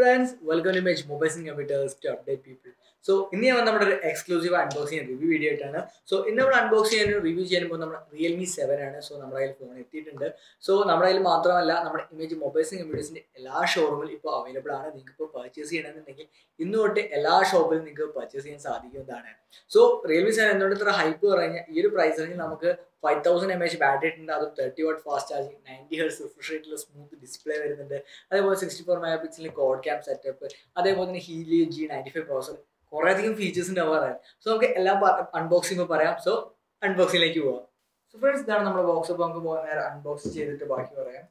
friends welcome to Mech mobiles and computers to update people so ഇന്ന് ഞാൻ നമ്മുടെ ഒരു എക്സ്ക്ലൂസീവ് അൺബോക്സിംഗ് റിവ്യൂ വീഡിയോ ആയിട്ടാണ് സോ ഇന്ന് നമ്മൾ അൺബോക്സ് ചെയ്യാനും റിവ്യൂ ചെയ്യാനും നമ്മുടെ റിയൽമി സെവൻ ആണ് സോ നമ്മുടെ കയ്യിൽ ഫോൺ എത്തിയിട്ടുണ്ട് സോ നമ്മുടെ കയ്യിൽ മാത്രമല്ല നമ്മുടെ ഇമേജ് മൊബൈൽസ് ആൻഡ് കമ്പ്യൂട്ടേഴ്സിന്റെ എല്ലാ ഷോറൂമിലും ഇപ്പോൾ അവൈലബിൾ ആണ് നിങ്ങൾക്ക് ഇപ്പോൾ പർച്ചേസ് ചെയ്യണമെന്നുണ്ടെങ്കിൽ ഇന്ന് തൊട്ട് എല്ലാ ഷോപ്പിലും നിങ്ങൾക്ക് പർച്ചേസ് ചെയ്യാൻ സാധിക്കുന്നതാണ് സോ റിയൽമി സെവൻ എന്തുകൊണ്ട് ഇത്ര ഹൈപ്പ് പറഞ്ഞാൽ ഈ ഒരു പ്രൈസ് റേഞ്ചിൽ നമുക്ക് five thousand M H battery ഉണ്ട് അതും thirty watt fast charging ninety hertz refresh റേറ്റുള്ള സ്മൂത്ത് ഡിസ്പ്ലേ വരുന്നുണ്ട് അതേപോലെ സിക്സ്റ്റി ഫോർ മെഗാ പിക്സലിൽ കോഡ് ക്യാം സെറ്റപ്പ് അതേപോലെ തന്നെ Helio G ninety five processor കുറേ അധികം ഫീച്ചേഴ്സ് ഉണ്ടാവാറാണ് സോ നമുക്ക് എല്ലാം അൺബോക്സിംഗ് പറയാം സോ അൺബോക്സിംഗിലേക്ക് പോവാം സോ ഫ്രണ്ട്സ് ഇതാണ് നമ്മുടെ ബോക്സ് അപ്പോൾ നമുക്ക് പോകാൻ നേരെ അൺബോക്സ് ചെയ്തിട്ട് ബാക്കി പറയാം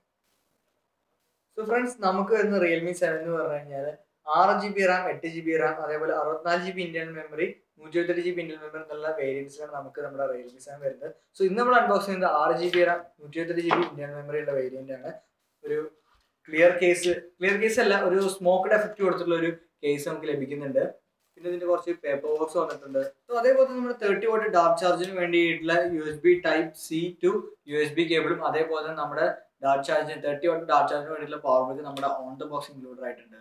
സോ ഫ്രണ്ട്സ് നമുക്ക് വരുന്ന റിയൽമി സെവൻ എന്ന് പറഞ്ഞു കഴിഞ്ഞാൽ ആറ് ജി ബി റാം എട്ട് ജി ബി റാം അതേപോലെ അറുപത്തിനാല് ജി ബി ഇന്ത്യൻ മെമ്മറി നൂറ്റി എഴുപത്തെട്ട് ജി ബി ഇന്ത്യൻ മെമ്മറി എന്നുള്ള വേരിയൻസിലാണ് നമുക്ക് നമ്മുടെ റിയൽമി സെവൻ വരുന്നത് സോ ഇന്ന് നമ്മൾ അൺബോക്സ് ചെയ്യുന്നത് ആറ് ജി ബി റാം നൂറ്റി എഴുപത്തെട്ട് ജി ബി ഇന്ത്യൻ മെമ്മറി ഉള്ള വേരിയന്റ് ആണ് ഒരു ക്ലിയർ കേസ് ക്ലിയർ കേസ് അല്ല ഒരു സ്മോക്ക്ഡ് എഫക്റ്റ് കൊടുത്തിട്ടുള്ള ഒരു കേസ് നമുക്ക് ലഭിക്കുന്നുണ്ട് പിന്നെ ഇതിന്റെ കുറച്ച് പേപ്പർ വർക്ക്സ് വന്നിട്ടുണ്ട് സോ അതേപോലെ തന്നെ നമ്മുടെ തേർട്ടി വോട്ട് ഡാർക്ക് ചാർജിന് വേണ്ടിയിട്ടുള്ള U S B type C to U S B കേബിളും അതേപോലെ തന്നെ നമ്മുടെ ഡാർക്ക് ചാർജിന് തേർട്ടി വോട്ട് ഡാർക്ക് ചാർജിന് വേണ്ടിയിട്ടുള്ള പവർ ബാങ്ക് നമ്മുടെ ഓൺ ദ ബോക്സ് ഇൻക്ലൂഡഡ് ആയിട്ടുണ്ട്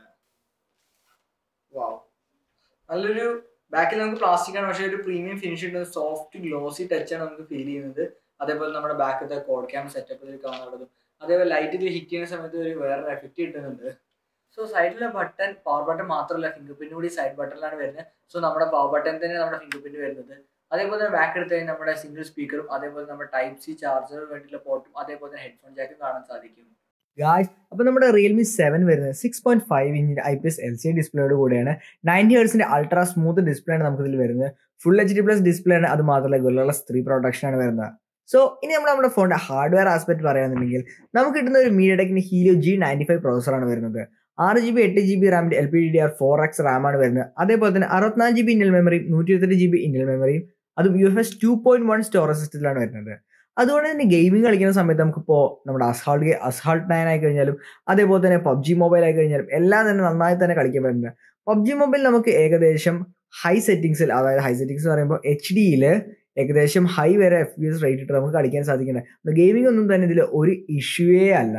വാവ് നല്ലൊരു ബാക്കിൽ നമുക്ക് പ്ലാസ്റ്റിക് ആണ് പക്ഷേ ഒരു പ്രീമിയം ഫിനിഷ് ഉണ്ട് സോഫ്റ്റ് ഗ്ലോസി ടച്ച് ആണ് നമുക്ക് ഫീൽ ചെയ്യുന്നത് അതേപോലെ നമ്മുടെ ബാക്കത്തെ കോഡ് ക്യാം സെറ്റപ്പിൽ കാണുന്നതും അതേപോലെ ലൈറ്റിൽ ഹിറ്റ് ചെയ്യുന്ന സമയത്ത് ഒരു വേറൊരു എഫക്റ്റ് കിട്ടുന്നുണ്ട് സോ സൈഡിലെ ബട്ടൺ പവർ ബട്ടൺ മാത്രമല്ല ഫിംഗർ പ്രിന്റ് കൂടി സൈഡ് ബട്ടണിലാണ് വരുന്നത് സോ നമ്മുടെ പവർ ബട്ടൺ തന്നെ നമ്മുടെ ഫിംഗർ പ്രിന്റ് വരുന്നത് അതേപോലെ തന്നെ ബാക്ക് എടുത്ത് കഴിഞ്ഞാൽ നമ്മുടെ സിംഗിൾ സ്പീക്കറും അതേപോലെ നമ്മുടെ ടൈപ്പ് സി ചാർജറിന് വേണ്ടിയിട്ടുള്ള പോർട്ടും അതേപോലെ തന്നെ ഹെഡ്ഫോൺ ജാക്കും കാണാൻ സാധിക്കും ഗായ്സ് അപ്പോൾ നമ്മുടെ റിയൽമി സെവൻ വരുന്നത് സിക്സ് പോയിന്റ് ഫൈവ് ഇഞ്ചിന്റെ I P S L C ഡിസ്പ്ലേയോട് കൂടിയാണ് നയൻറ്റി ഹേഴ്സിന്റെ അൾട്രാ സ്മൂത്ത് ഡിസ്പ്ലേ ആണ് നമുക്ക് ഇതിൽ വരുന്നത് full H D plus display ആണ് അത് മാത്രമല്ല ഗുരുള്ള ത്രീ പ്രൊഡക്ഷൻ ആണ് വരുന്നത് സോ ഇനി നമ്മൾ നമ്മുടെ ഫോണിന്റെ ഹാർഡ്വെയർ ആസ്പെക്ട് പറയുകയാണെന്നുണ്ടെങ്കിൽ നമുക്ക് കിട്ടുന്ന ഒരു മീഡിയ ടെക്കിന് ഹീലിയോ ജി നയൻറ്റി ഫൈവ് പ്രോസറാണ് വരുന്നത് ആറ് ജി ബി എട്ട് ജി ബി റാമിന്റെ L P D R four X റാമാണ് വരുന്നത് അതേപോലെ തന്നെ അറുപത്തിനാല് ജി ബി ഇന്റൽ മെമ്മറിയും നൂറ്റി ഇരുപത്തെട്ട് ജി ബി ഇന്റൽ മെമ്മറിയും അതും U F S two point one storage സിസ്റ്റത്തിലാണ് വരുന്നത് അതുകൊണ്ട് തന്നെ ഗെയിമിംഗ് കളിക്കുന്ന സമയത്ത് നമുക്കിപ്പോൾ നമ്മുടെ അസ്ഹാൾട്ട് ഗെ അസ്ഹാൾട്ട് നയൻ ആയി കഴിഞ്ഞാലും അതേപോലെ തന്നെ പബ്ജി മൊബൈൽ ആയി കഴിഞ്ഞാലും എല്ലാം തന്നെ നന്നായി തന്നെ കളിക്കാൻ പറ്റുന്നത് പബ്ജി മൊബൈൽ നമുക്ക് ഏകദേശം ഹൈ സെറ്റിങ്സിൽ അതായത് ഹൈ സെറ്റിങ്സ് എന്ന് പറയുമ്പോൾ എച്ച് ഡിയിൽ ഏകദേശം ഹൈ വരെ എഫ് പി എസ് റേറ്റ് ഇട്ട് നമുക്ക് കളിക്കാൻ സാധിക്കുന്നത് ഗെയിമിംഗ് ഒന്നും തന്നെ ഇതിൽ ഒരു ഇഷ്യൂവേ അല്ല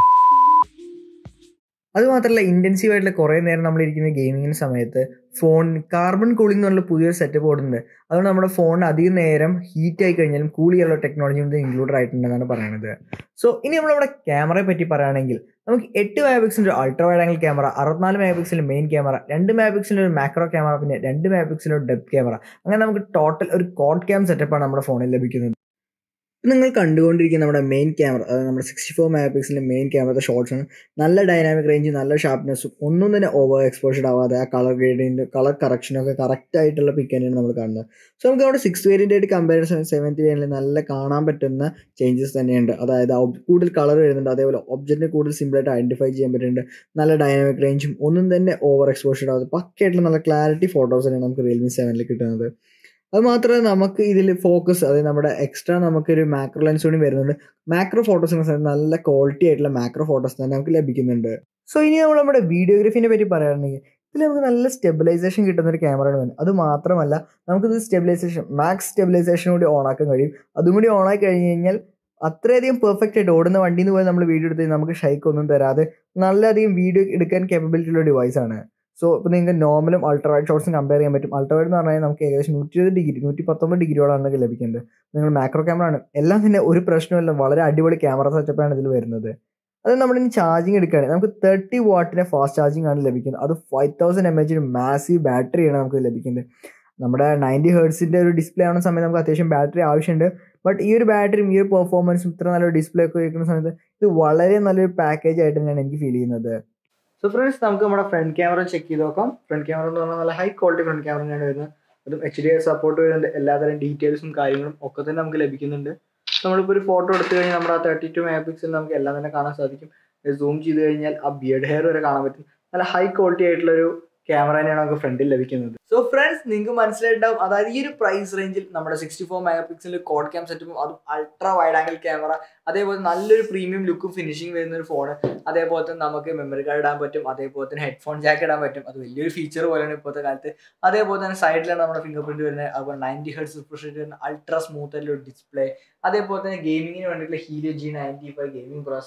അതുമാത്രമല്ല ഇൻറ്റൻസീവ് ആയിട്ടുള്ള കുറേ നേരം നമ്മൾ ഇരിക്കുന്ന ഗെയിമിങ്ങിന് സമയത്ത് ഫോൺ കാർബൺ കൂളിംഗ് എന്നുള്ള പുതിയൊരു സെറ്റപ്പ് ഓടുന്നുണ്ട് അതുകൊണ്ട് നമ്മുടെ ഫോണിന് അധികം നേരം ഹീറ്റ് ആയി കഴിഞ്ഞാലും കൂൾ ചെയ്യാനുള്ള ടെക്നോളജി ഇത് ഇൻക്ലൂഡ് ആയിട്ടുണ്ടെന്നാണ് പറയുന്നത് സോ ഇനി നമ്മൾ നമ്മുടെ ക്യാമറയെ പറ്റി പറയുകയാണെങ്കിൽ നമുക്ക് എട്ട് മെഗാ പിക്സലിൻ്റെ അൾട്രാ വൈഡ് ആംഗിൾ ക്യാമറ അറുപത്തിനാല് മെഗാ പിക്സലിൻ്റെ മെയിൻ ക്യാമറ രണ്ട് മെഗാ പിക്സലിൻ്റെ ഒരു മാക്രോ ക്യാമറ പിന്നെ രണ്ട് മെഗാ പിക്സലിൻ്റെ ഡെപ്ത് ക്യാമറ അങ്ങനെ നമുക്ക് ടോട്ടൽ ഒരു കോഡ് ക്യാം സെറ്റപ്പാണ് നമ്മുടെ ഫോണിൽ ലഭിക്കുന്നത് നിങ്ങൾ കണ്ടുകൊണ്ടിരിക്കുന്ന നമ്മുടെ മെയിൻ ക്യാമറ അതായത് നമ്മുടെ സിക്സ്റ്റി ഫോർ മെഗാ പിക്സലിൻ്റെ മെയിൻ ക്യാമറത്തെ ഷോട്ട്സ് ആണ് നല്ല ഡൈനാമിക് റേഞ്ച് നല്ല ഷാർപ്നെസ്സും ഒന്നും തന്നെ ഓവർ എക്സ്പോഷർഡ് ആവാതെ ആ കളർ ഗ്രേഡിൻ്റെ കളർ കറക്ഷനൊക്കെ കറക്റ്റ് ആയിട്ടുള്ള പിക്ക് തന്നെയാണ് നമ്മൾ കാണുന്നത് സോ നമുക്ക് നമ്മുടെ സിക്സ് വേരിയൻ്റ് ആയിട്ട് കമ്പയർ സെവൻത്ത് വേരിയൻറ്റിൽ നല്ല കാണാൻ പറ്റുന്ന ചേഞ്ചസ് തന്നെയുണ്ട് അതായത് കൂടുതൽ കളർ വരുന്നുണ്ട് അതേപോലെ ഒബ്ജക്റ്റിനെ കൂടുതൽ സിമ്പിളായിട്ട് ഐഡൻറ്റിഫൈ ചെയ്യാൻ പറ്റുന്നുണ്ട് നല്ല ഡൈനാമിക് റേഞ്ചും ഒന്നും തന്നെ ഓവർ എക്സ്പോഷർഡ് ആവാതെ പക്കയായിട്ടുള്ള നല്ല ക്ലാരിറ്റി ഫോട്ടോസ് തന്നെയാണ് നമുക്ക് റിയൽമി സെവനിൽ കിട്ടുന്നത് അത് മാത്രമല്ല നമുക്ക് ഇതിൽ ഫോക്കസ് അതായത് നമ്മുടെ എക്സ്ട്രാ നമുക്കൊരു മാക്രോ ലെൻസ് കൂടി വരുന്നുണ്ട് മാക്രോ ഫോട്ടോസ് നല്ല ക്വാളിറ്റി ആയിട്ടുള്ള മാക്രോ ഫോട്ടോസ് തന്നെ നമുക്ക് ലഭിക്കുന്നുണ്ട് സോ ഇനി നമ്മൾ നമ്മുടെ വീഡിയോഗ്രാഫിനെ പറ്റി പറയുകയാണെങ്കിൽ ഇതിൽ നമുക്ക് നല്ല സ്റ്റെബിലൈസേഷൻ കിട്ടുന്ന ഒരു ക്യാമറയാണ് വരുന്നത് അത് മാത്രമല്ല നമുക്കിത് സ്റ്റെബിലൈസേഷൻ മാക്സ് സ്റ്റെബിലൈസേഷൻ കൂടി ഓൺ ആക്കാൻ കഴിയും അതും കൂടി ഓൺ ആക്കി കഴിഞ്ഞ് കഴിഞ്ഞാൽ അത്രയധികം പെർഫെക്റ്റ് ആയിട്ട് ഓടുന്ന വണ്ടിയിൽ നിന്ന് പോയി നമ്മൾ വീഡിയോ എടുത്ത് നമുക്ക് ഷൈക്ക് ഒന്നും തരാതെ നല്ലധികം വീഡിയോ എടുക്കാൻ കേപ്പബിലിറ്റി ഉള്ള ഡിവൈസ് ആണ് സോ ഇപ്പോൾ നിങ്ങൾക്ക് നോർമലും അൾട്രാ വൈഡ് ഷോട്ട്സും കമ്പയർ ചെയ്യാൻ പറ്റും അൾട്രാ വൈഡ് എന്ന് പറഞ്ഞാൽ നമുക്ക് ഏകദേശം നൂറ്റി ഇരുപത് ഡിഗ്രി നൂറ്റി പത്തൊമ്പത് ഡിഗ്രിയോളാണ് ലഭിക്കുന്നത് നിങ്ങൾ മാക്രോ ക്യാമറ ആണ് എല്ലാം തന്നെ ഒരു പ്രശ്നമില്ല വളരെ അടിപൊളി ക്യാമറ സെറ്റപ്പാണ് ഇതിൽ വരുന്നത് അത് നമ്മൾ ഇനി ചാർജിങ് എടുക്കുകയാണെങ്കിൽ നമുക്ക് തേർട്ടി വാട്ടിൻ്റെ ഫാസ്റ്റ് ചാർജിങ് ആണ് ലഭിക്കുന്നത് അത് ഫൈവ് തൗസൻഡ് എം എച്ചിന് മാസീവ് ബാറ്ററിയാണ് നമുക്ക് ലഭിക്കുന്നത് നമ്മുടെ നയൻറ്റി ഹേർട്സിൻ്റെ ഒരു ഡിസ്പ്ലേ ആവുന്ന സമയത്ത് നമുക്ക് അത്യാവശ്യം ബാറ്ററി ആവശ്യമുണ്ട് ബട്ട് ഈ ഒരു ബാറ്ററിയും ഈ ഒരു പെർഫോമൻസും ഇത്ര നല്ലൊരു ഡിസ്പ്ലേ ഒക്കെ വയ്ക്കുന്ന സമയത്ത് ഇത് വളരെ നല്ലൊരു പാക്കേജ് ആയിട്ട് തന്നെയാണ് എനിക്ക് ഫീൽ ചെയ്യുന്നത് സോ ഫ്രണ്ട്സ് നമുക്ക് നമ്മുടെ ഫ്രണ്ട് ക്യാമറ ചെക്ക് ചെയ്ത് നോക്കാം ഫ്രണ്ട് ക്യാമറ എന്ന് പറഞ്ഞാൽ നല്ല ഹൈ ക്വാളിറ്റി ഫ്രണ്ട് ക്യാമറ തന്നെയാണ് വരുന്നത് അതും എച്ച് ഡി സപ്പോർട്ട് വരുന്നുണ്ട് എല്ലാതരം ഡീറ്റെയിൽസും കാര്യങ്ങളും ഒക്കെ തന്നെ നമുക്ക് ലഭിക്കുന്നുണ്ട് നമ്മളിപ്പോൾ ഒരു ഫോട്ടോ എടുത്തു കഴിഞ്ഞാൽ നമ്മുടെ ആ തേർട്ടി ടു മെഗാ പിക്സൽ നമുക്ക് എല്ലാം തന്നെ കാണാൻ സാധിക്കും സൂം ചെയ്ത് കഴിഞ്ഞാൽ ആ ബിയർഡ് ഹെയർ വരെ കാണാൻ പറ്റും നല്ല ഹൈ ക്വാളിറ്റി ആയിട്ടുള്ള ഒരു ക്യാമറ തന്നെയാണ് നമുക്ക് ഫ്രണ്ടിൽ ലഭിക്കുന്നത് സോ ഫ്രണ്ട്സ് നിങ്ങൾക്ക് മനസ്സിലായിട്ടുണ്ടാവും അതായത് ഈ ഒരു പ്രൈസ് റേഞ്ചിൽ നമ്മുടെ സിക്സ്റ്റി ഫോർ മെഗാ പിക്സലിൽ കോഡ് ക്യാം സെറ്റപ്പും അതും അൾട്രാ വൈഡ് ആംഗിൾ ക്യാമറ അതേപോലെ നല്ലൊരു പ്രീമിയം ലുക്കും ഫിനിഷിംഗ് വരുന്ന ഒരു ഫോൺ അതേപോലെ തന്നെ നമുക്ക് മെമ്മറി കാർഡ് ഇടാൻ പറ്റും അതേപോലെ തന്നെ ഹെഡ്ഫോൺ ജാക്ക് ഇടാൻ പറ്റും അത് വലിയൊരു ഫീച്ചർ പോലെയാണ് ഇപ്പോഴത്തെ കാലത്ത് അതേപോലെ തന്നെ സൈഡിലാണ് നമ്മുടെ ഫിംഗർ പ്രിന്റ് വരുന്നത് അതുപോലെ നയൻറ്റി ഹെഡ്സ് റിഫ്രഷ് വരുന്ന അൾട്രാ സ്മൂത്ത് ആയിട്ടുള്ള ഡിസ്പ്ലേ അതേപോലെ തന്നെ ഗെയിമിങ്ങിന് വേണ്ടിയിട്ടുള്ള Helio G ninety five gaming processor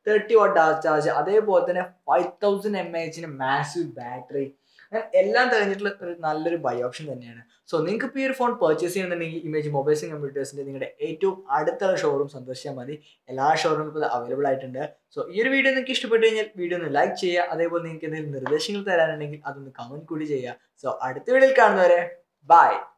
thirty watt charge അതേപോലെ തന്നെ ഫൈവ് തൗസൻഡ് എം എച്ചിന് മാസീവ് ബാറ്ററി അങ്ങനെ എല്ലാം തികഞ്ഞിട്ടുള്ള ഒരു നല്ലൊരു ബൈ ഓപ്ഷൻ തന്നെയാണ് സോ നിങ്ങൾക്ക് ഇപ്പോൾ ഈ ഒരു ഫോൺ പർച്ചേസ് ചെയ്യുന്നുണ്ടെങ്കിൽ ഇമേജ് മൊബൈൽസും കമ്പ്യൂട്ടേഴ്സിൻ്റെ നിങ്ങളുടെ ഏറ്റവും അടുത്തുള്ള ഷോറൂം സന്ദർശിച്ചാൽ മതി എല്ലാ ഷോറൂമിലും ഇപ്പോൾ അവൈലബിൾ ആയിട്ടുണ്ട് സോ ഈ ഒരു വീഡിയോ നിങ്ങൾക്ക് ഇഷ്ടപ്പെട്ട് കഴിഞ്ഞാൽ വീഡിയോ ഒന്ന് ലൈക്ക് ചെയ്യുക അതേപോലെ നിങ്ങൾക്ക് എന്തെങ്കിലും നിർദ്ദേശങ്ങൾ തരാനുണ്ടെങ്കിൽ അതൊന്ന് കമൻറ്റ് കൂടി ചെയ്യുക സോ അടുത്ത വീഡിയോയിൽ കാണുന്നവരെ ബൈ